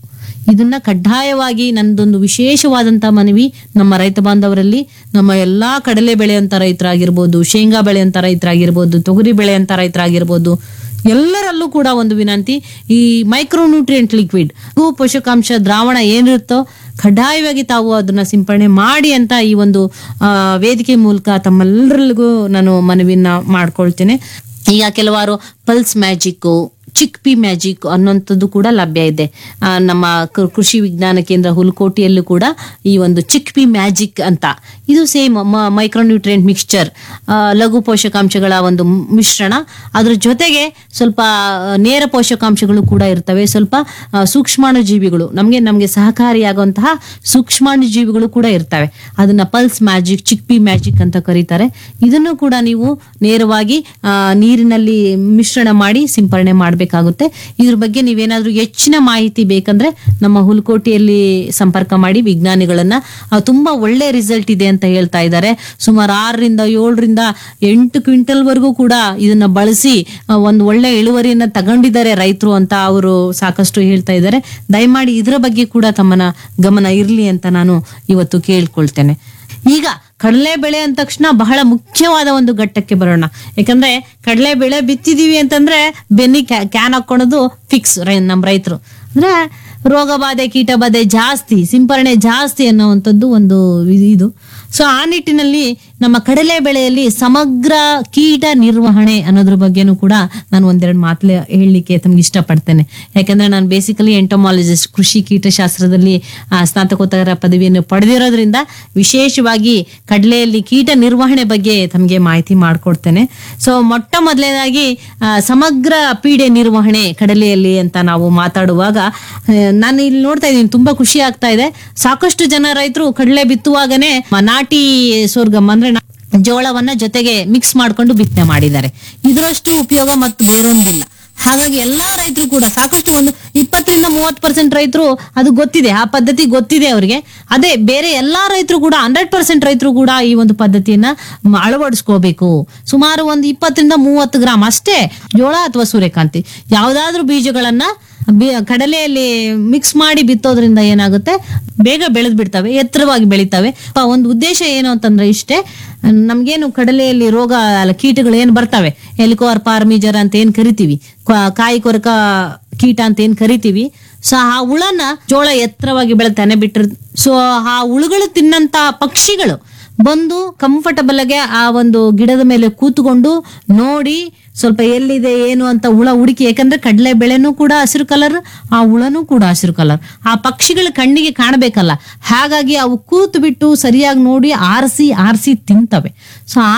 ಇದನ್ನ ಕಡ್ಡಾಯವಾಗಿ ನಂದೊಂದು ವಿಶೇಷವಾದಂತ ಮನವಿ ನಮ್ಮ ರೈತ ಬಾಂಧವರಲ್ಲಿ ನಮ್ಮ ಎಲ್ಲಾ ಕಡಲೆ ಬೆಳೆಯಂತ ರೈತರಾಗಿರ್ಬೋದು ಶೇಂಗಾ ಬೆಳೆಯಂತ ರೈತರಾಗಿರ್ಬೋದು ತೊಗರಿ ಬೆಳೆಯಂತ ರೈತರಾಗಿರ್ಬೋದು ಎಲ್ಲರಲ್ಲೂ ಕೂಡ ಒಂದು ವಿನಂತಿ ಈ ಮೈಕ್ರೋನ್ಯೂಟ್ರಿಯೆಂಟ್ ಲಿಕ್ವಿಡ್ ಭೂ ಪೋಷಕಾಂಶ ದ್ರಾವಣ ಏನಿರುತ್ತೋ ಕಡ್ಡಾಯವಾಗಿ ತಾವು ಅದನ್ನ ಸಿಂಪಡಣೆ ಮಾಡಿ ಅಂತ ಈ ಒಂದು ಆ, ವೇದಿಕೆ ಮೂಲಕ ತಮ್ಮೆಲ್ಲರಿಗೂ ನಾನು ಮನವಿನ ಮಾಡ್ಕೊಳ್ತೇನೆ ಈಗ ಕೆಲವಾರು pulse magic chickpea magic ಅನ್ನೋಂಥದ್ದು ಕೂಡ ಲಭ್ಯ ಇದೆ ಆ, ನಮ್ಮ ಕೃ- ಕೃಷಿ ವಿಜ್ಞಾನ ಕೇಂದ್ರ ಹುಲ್ಕೋಟೆಯಲ್ಲೂ ಕೂಡ ಈ ಒಂದು ಚಿಕ್ ಪಿ ಮ್ಯಾಜಿಕ್ ಅಂತ ಇದು ಸೇಮ್ ಮೈಕ್ರೋನ್ಯೂಟ್ರಿಯೆಂಟ್ ಮಿಕ್ಸ್ಚರ್ ಲಘು ಪೋಷಕಾಂಶಗಳ ಒಂದು ಮಿಶ್ರಣ ಅದ್ರ ಜೊತೆಗೆ ಸ್ವಲ್ಪ ಆ, ನೇರ ಪೋಷಕಾಂಶಗಳು ಕೂಡ ಇರ್ತವೆ ಸ್ವಲ್ಪ ಆ, ಸೂಕ್ಷ್ಮಾಣು ಜೀವಿಗಳು ನಮಗೆ ನಮಗೆ ಸಹಕಾರಿಯಾಗುವಂತಹ ಸೂಕ್ಷ್ಮಾಣು ಜೀವಿಗಳು ಕೂಡ ಇರ್ತವೆ ಅದನ್ನ pulse magic chickpea magic ಅಂತ ಕರೀತಾರೆ ಇದನ್ನು ಕೂಡ ನೀವು ನೇರವಾಗಿ ಆ, ನೀರಿನಲ್ಲಿ ಮಿಶ್ರಣ ಮಾಡಿ ಸಿಂಪರಣೆ ಮಾಡಬೇಕಾಗುತ್ತೆ ಇದ್ರ ಬಗ್ಗೆ ನೀವೇನಾದ್ರೂ ಹೆಚ್ಚಿನ ಮಾಹಿತಿ ಬೇಕಂದ್ರೆ ನಮ್ಮ ಹುಲ್ಕೋಟೆಯಲ್ಲಿ ಸಂಪರ್ಕ ಮಾಡಿ ವಿಜ್ಞಾನಿಗಳನ್ನ ಆ, ತುಂಬಾ ಒಳ್ಳೆ ರಿಸಲ್ಟ್ ಇದೆ ಅಂತ ಹೇಳ್ತಾ ಇದ್ದಾರೆ ಸುಮಾರು ಆರರಿಂದ ಏಳರಿಂದ ಎಂಟು ಕ್ವಿಂಟಲ್ ವರೆಗೂ ಕೂಡ ಇದನ್ನ ಬಳಸಿ ಆ, ಒಂದು ಒಳ್ಳೆ ಇಳುವರಿಯನ್ನ ತಗೊಂಡಿದ್ದಾರೆ ರೈತರು ಅಂತ ಅವರು ಸಾಕಷ್ಟು ಹೇಳ್ತಾ ಇದ್ದಾರೆ ದಯಮಾಡಿ ಇದರ ಬಗ್ಗೆ ಕೂಡ ತಮ್ಮನ ಗಮನ ಇರಲಿ ಅಂತ ನಾನು ಇವತ್ತು ಕೇಳ್ಕೊಳ್ತೇನೆ ಈಗ ಕಡಲೆ ಬೆಳೆ ಅಂದ ತಕ್ಷಣ ಬಹಳ ಮುಖ್ಯವಾದ ಒಂದು ಘಟ್ಟಕ್ಕೆ ಬರೋಣ ಯಾಕಂದ್ರೆ ಕಡಲೆ ಬೆಳೆ ಬಿತ್ತಿದೀವಿ ಅಂತಂದ್ರೆ ಬೆನ್ನಿ ಕ್ಯಾನ್ ಹಾಕೊಳ್ಳೋದು ಫಿಕ್ಸ್ ನಮ್ಮ ರೈತರು ಅಂದ್ರೆ ರೋಗ ಬಾಧೆ ಕೀಟ ಬಾಧೆ ಜಾಸ್ತಿ ಸಿಂಪರಣೆ ಜಾಸ್ತಿ ಅನ್ನೋವಂಥದ್ದು ಒಂದು ಇದು- ಇದು ಸೊ ಆ ನಿಟ್ಟಿನಲ್ಲಿ ನಮ್ಮ ಕಡಲೆ ಬೆಳೆಯಲ್ಲಿ ಸಮಗ್ರ ಕೀಟ ನಿರ್ವಹಣೆ ಅನ್ನೋದ್ರ ಬಗ್ಗೆನೂ ಕೂಡ ನಾನು ಒಂದೆರಡು ಮಾತಲೆ ಹೇಳಲಿಕ್ಕೆ ತಮ್ಗೆ ಇಷ್ಟಪಡ್ತೇನೆ ಯಾಕಂದ್ರೆ ನಾನು ಬೇಸಿಕಲಿ ಎಂಟೊಮಾಲಜಿಸ್ಟ್ ಕೃಷಿ ಕೀಟಶಾಸ್ತ್ರದಲ್ಲಿ ಆ, ಸ್ನಾತಕೋತ್ತರ ಪದವಿಯನ್ನು ಪಡೆದಿರೋದ್ರಿಂದ ವಿಶೇಷವಾಗಿ ಕಡಲೆಯಲ್ಲಿ ಕೀಟ ನಿರ್ವಹಣೆ ಬಗ್ಗೆ ತಮಗೆ ಮಾಹಿತಿ ಮಾಡಿಕೊಡ್ತೇನೆ ಸೊ ಮೊಟ್ಟ ಮೊದಲನೇದಾಗಿ ಆ, ಸಮಗ್ರ ಪೀಡೆ ನಿರ್ವಹಣೆ ಕಡಲೆಯಲ್ಲಿ ಅಂತ ನಾವು ಮಾತಾಡುವಾಗ ಆ, ನಾನು ಇಲ್ಲಿ ನೋಡ್ತಾ ಇದ್ದೀನಿ ತುಂಬಾ ಖುಷಿ ಆಗ್ತಾ ಇದೆ ಸಾಕಷ್ಟು ಜನ ರೈತರು ಕಡಲೆ ಬಿತ್ತುವಾಗನೇ ಮ- ನಾಟಿ ಸೋರ್ಗಮ್ ಅಂದ್ರೆ ನಾ- ಜೋಳವನ್ನ ಜೊತೆಗೆ ಮಿಕ್ಸ್ ಮಾಡ್ಕೊಂಡು ಬಿತ್ತನೆ ಮಾಡಿದ್ದಾರೆ ಇದರಷ್ಟು ಉಪಯೋಗ ಮತ್ತು ಬೇರೊಂದಿಲ್ಲ ಹಾಗಾಗಿ ಎಲ್ಲಾ ರೈತರು ಕೂಡ ಸಾಕಷ್ಟು ಒಂದು ಇಪ್ಪತ್ತರಿಂದ ಮೂವತ್ತು ಪರ್ಸೆಂಟ್ ರೈತರು ಅದು ಗೊತ್ತಿದೆ ಆ ಪದ್ಧತಿ ಗೊತ್ತಿದೆ ಅವರಿಗೆ ಅದೇ ಬೇರೆ ಎಲ್ಲಾ ರೈತರು ಕೂಡ ಹಂಡ್ರೆಡ್ ಪರ್ಸೆಂಟ್ ರೈತರು ಕೂಡ ಈ ಒಂದು ಪದ್ಧತಿಯನ್ನ ಮ- ಅಳವಡಿಸ್ಕೋಬೇಕು ಸುಮಾರು ಒಂದು ಇಪ್ಪತ್ತರಿಂದ ಮೂವತ್ತು ಗ್ರಾಮ್ ಅಷ್ಟೇ ಜೋಳ ಅಥವಾ ಸೂರ್ಯಕಾಂತಿ ಯಾವ್ದಾದ್ರು ಬೀಜಗಳನ್ನ ಬಿ- ಕಡಲೆಯಲ್ಲಿ ಮಿಕ್ಸ್ ಮಾಡಿ ಬಿತ್ತೋದ್ರಿಂದ ಏನಾಗುತ್ತೆ ಬೇಗ ಬೆಳೆದ್ ಬಿಡ್ತವೆ ಎತ್ತರವಾಗಿ ಬೆಳಿತವೆ ಪ- ಒಂದು ಉದ್ದೇಶ ಏನು ಅಂತಂದ್ರೆ ಇಷ್ಟೇ ನಮ್ಗೇನು ಕಡಲೆಯಲ್ಲಿ ರೋಗ ಅಲ್ಲ ಕೀಟಗಳು ಏನು ಬರ್ತವೆ ಎಲಿಕೋರ್ ಪಾರ್ಮಿಜರ್ ಅಂತ ಏನ್ ಕರಿತೀವಿ ಕ- ಕಾಯಿ ಕೊರಕ ಕೀಟ ಅಂತ ಏನ್ ಕರಿತೀವಿ ಸೊ ಆ ಹುಳನ ಜೋಳ ಎತ್ತರವಾಗಿ ಬೆಳೆತಾನೆ ಬಿಟ್ಟಿರ್ ಸೊ ಆ ಹುಳುಗಳು ತಿನ್ನಂತ ಪಕ್ಷಿಗಳು ಬಂದು ಕಂಫರ್ಟಬಲ್ ಆಗಿ ಆ ಒಂದು ಗಿಡದ ಮೇಲೆ ಕೂತ್ಕೊಂಡು ನೋಡಿ ಸ್ವಲ್ಪ ಎಲ್ಲಿದೆ ಏನು ಅಂತ ಹುಳ ಹುಡುಕಿ ಯಾಕಂದ್ರೆ ಕಡಲೆ ಬೆಳೆನೂ ಕೂಡ ಹಸಿರು ಕಲರ್ ಆ ಹುಳನೂ ಕೂಡ ಹಸಿರು ಕಲರ್ ಆ ಪಕ್ಷಿಗಳ ಕಣ್ಣಿಗೆ ಕಾಣಬೇಕಲ್ಲ ಹಾಗಾಗಿ ಅವು ಕೂತು ಬಿಟ್ಟು ಸರಿಯಾಗಿ ನೋಡಿ ಆರಿಸಿ ಆರಿಸಿ ತಿಂತವೆ ಸೊ ಆ